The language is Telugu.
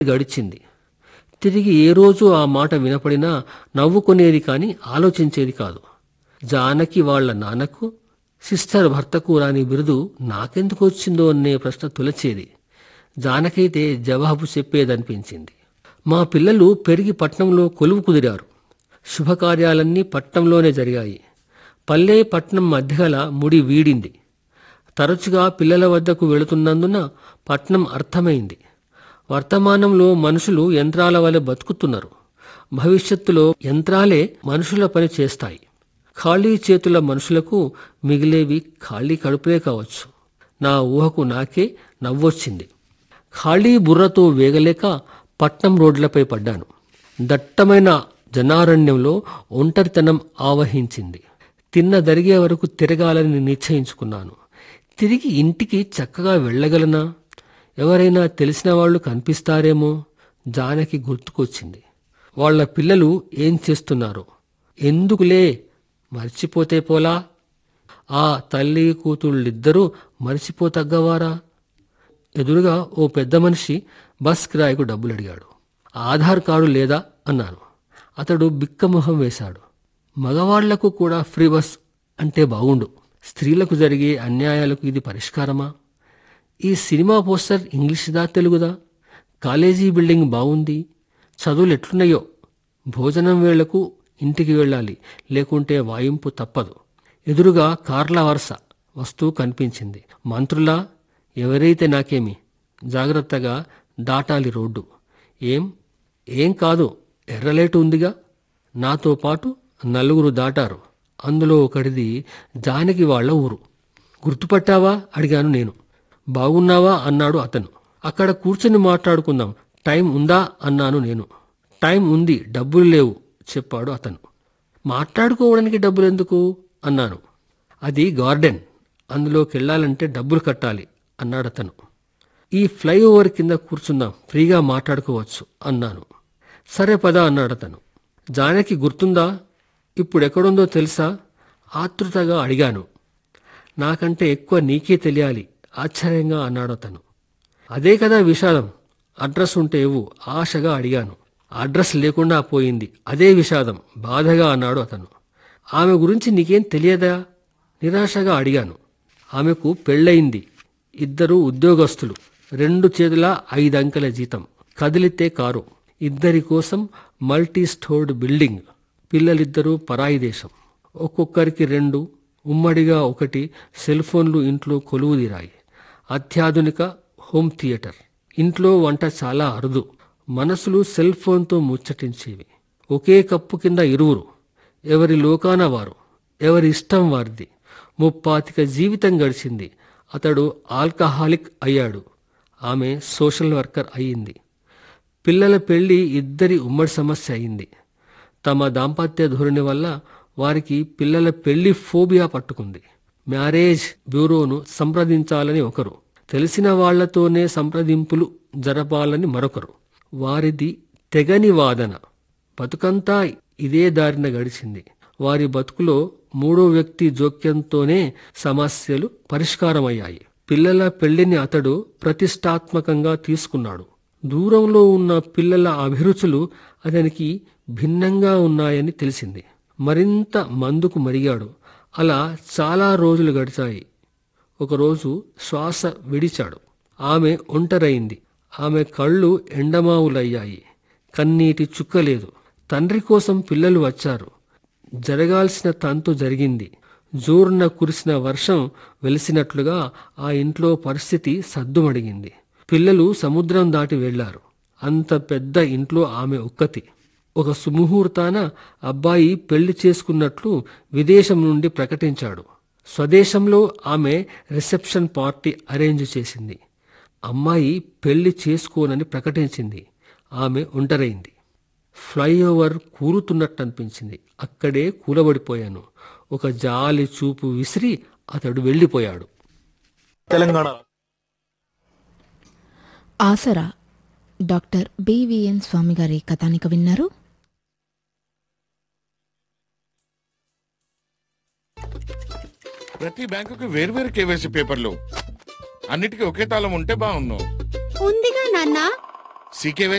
గడిచింది తిరిగి ఏ రోజు ఆ మాట వినపడినా నవ్వుకునేది కాని ఆలోచించేది కాదు జానకి వాళ్ళ నాన్నకు సిస్టర్ భర్తకు రాని బిరుదు నాకెందుకు వచ్చిందో అనే ప్రశ్న తొలచేది జానకైతే జవాబు చెప్పేదనిపించింది మా పిల్లలు పెరిగి పట్నంలో కొలువు కుదిరారు శుభకార్యాలన్నీ పట్నంలోనే జరిగాయి పల్లె పట్నం మధ్యగల ముడి వీడింది తరచుగా పిల్లల వద్దకు వెళుతున్నందున పట్నం అర్థమైంది వర్తమానంలో మనుషులు యంత్రాల వలె బతుకుతున్నారు భవిష్యత్తులో యంత్రాలే మనుషుల పని చేస్తాయి ఖాళీ చేతుల మనుషులకు మిగిలేవి ఖాళీ కడుపులే కావచ్చు నా ఊహకు నాకే నవ్వొచ్చింది ఖాళీ బుర్రతో వేగలేక పట్నం రోడ్లపై పడ్డాను దట్టమైన జనారణ్యంలో ఒంటరితనం ఆవహించింది తిన్న దరిగే వరకు తిరగాలని నిశ్చయించుకున్నాను తిరిగి ఇంటికి చక్కగా వెళ్ళగలనా ఎవరైనా తెలిసిన వాళ్ళు కనిపిస్తారేమో జానకి గుర్తుకొచ్చింది వాళ్ళ పిల్లలు ఏం చేస్తున్నారో ఎందుకులే మర్చిపోతే పోలా ఆ తల్లి కూతుళ్ళిద్దరూ మర్చిపోతగ్గవారా ఎదురుగా ఓ పెద్ద మనిషి బస్ కిరాయికు డబ్బులు అడిగాడు ఆధార్ కార్డు లేదా అన్నాను అతడు బిక్కమొహం వేశాడు మగవాళ్లకు కూడా ఫ్రీ బస్ అంటే బాగుండు స్త్రీలకు జరిగే అన్యాయాలకు ఇది పరిష్కారమా ఈ సినిమా పోస్టర్ ఇంగ్లీష్దా తెలుగుదా కాలేజీ బిల్డింగ్ బాగుంది చదువులు ఎట్లున్నాయో భోజనం వేళకు ఇంటికి వెళ్ళాలి లేకుంటే వాయింపు తప్పదు ఎదురుగా కార్ల వరుస వస్తువు కనిపించింది మంత్రులా ఎవరైతే నాకేమి జాగ్రత్తగా దాటాలి రోడ్డు ఏం ఏం కాదు ఎర్రలేటు ఉందిగా నాతో పాటు నలుగురు దాటారు అందులో ఒకటిది జానకి వాళ్ళ ఊరు గుర్తుపట్టావా అడిగాను నేను బాగున్నావా అన్నాడు అతను అక్కడ కూర్చొని మాట్లాడుకుందాం టైం ఉందా అన్నాను నేను టైం ఉంది డబ్బులు లేవు చెప్పాడు అతను మాట్లాడుకోవడానికి డబ్బులు ఎందుకు అన్నాను అది గార్డెన్ అందులోకి వెళ్ళాలంటే డబ్బులు కట్టాలి అన్నాడు అతను ఈ ఫ్లైఓవర్ కింద కూర్చుందాం ఫ్రీగా మాట్లాడుకోవచ్చు అన్నాను సరే పద అన్నాడు అతను జానకి గుర్తుందా ఇప్పుడు ఎక్కడుందో తెలుసా ఆతృతగా అడిగాను నాకంటే ఎక్కువ నీకే తెలియాలి ఆశ్చర్యంగా అన్నాడు అతను అదే కదా విషాదం అడ్రస్ ఉంటే ఇవ్వు ఆశగా అడిగాను అడ్రస్ లేకుండా పోయింది అదే విషాదం బాధగా అన్నాడు అతను ఆమె గురించి నీకేం తెలియదా నిరాశగా అడిగాను ఆమెకు పెళ్ళయింది ఇద్దరు ఉద్యోగస్తులు రెండు చేతుల ఐదంకెల జీతం కదిలితే కారు ఇద్దరి కోసం మల్టీ స్టోర్డ్ బిల్డింగ్ పిల్లలిద్దరూ పరాయి దేశం ఒక్కొక్కరికి రెండు ఉమ్మడిగా ఒకటి సెల్ ఫోన్లు ఇంట్లో కొలువుదీరాయి అత్యాధునిక హోమ్ థియేటర్ ఇంట్లో వంట చాలా అరుదు మనసులు సెల్ ఫోన్తో ముచ్చటించేవి ఒకే కప్పు కింద ఇరువురు ఎవరి లోకాన వారు ఎవరి ఇష్టం వారిది ముప్పాతిక జీవితం గడిచింది అతడు ఆల్కహాలిక్ అయ్యాడు ఆమె సోషల్ వర్కర్ అయ్యింది పిల్లల పెళ్లి ఇద్దరి ఉమ్మడి సమస్య అయింది తమ దాంపత్య ధోరణి వల్ల వారికి పిల్లల పెళ్లి ఫోబియా పట్టుకుంది మ్యారేజ్ బ్యూరోను సంప్రదించాలని ఒకరు తెలిసిన వాళ్లతోనే సంప్రదింపులు జరపాలని మరొకరు వారిది తెగని వాదన బతుకంతా ఇదే దారిన గడిచింది వారి బతుకులో మూడో వ్యక్తి జోక్యంతోనే సమస్యలు పరిష్కారమయ్యాయి పిల్లల పెళ్లిని అతడు ప్రతిష్టాత్మకంగా తీసుకున్నాడు దూరంలో ఉన్న పిల్లల అభిరుచులు అతనికి భిన్నంగా ఉన్నాయని తెలిసింది మరింత మందుకు మరిగాడు అలా చాలా రోజులు గడిచాయి ఒకరోజు శ్వాస విడిచాడు ఆమె ఒంటరైంది ఆమె కళ్ళు ఎండమావులయ్యాయి కన్నీటి చుక్కలేదు తండ్రి కోసం పిల్లలు వచ్చారు జరగాల్సిన తంతు జరిగింది జోరున కురిసిన వర్షం వెలిసినట్లుగా ఆ ఇంట్లో పరిస్థితి సద్దుమడిగింది పిల్లలు సముద్రం దాటి వెళ్లారు అంత పెద్ద ఇంట్లో ఆమె ఒక్కతి ఒక సుముహూర్తాన అబ్బాయి పెళ్లి చేసుకున్నట్లు విదేశం నుండి ప్రకటించాడు స్వదేశంలో ఆమె రిసెప్షన్ పార్టీ అరేంజ్ చేసింది అమ్మాయి పెళ్లి చేసుకోనని ప్రకటించింది ఆమె ఒంటరైంది ఫ్లైఓవర్ కూరుతున్నట్టు అనిపించింది అక్కడే కూలబడిపోయాను ఒక జాలి చూపు విసిరి అతడు వెళ్ళిపోయాడు తెలంగాణ ఆసరా డాక్టర్ బివిఎన్ స్వామి గారి కథానిక విన్నారు ప్రతి బ్యాంకుకి వేర్వేరు కేవైసీ పేపర్లు అన్నిటికీ ఒకే తాళం ఉంటే బాగున్నావు ఉందిగా నాన్న सीके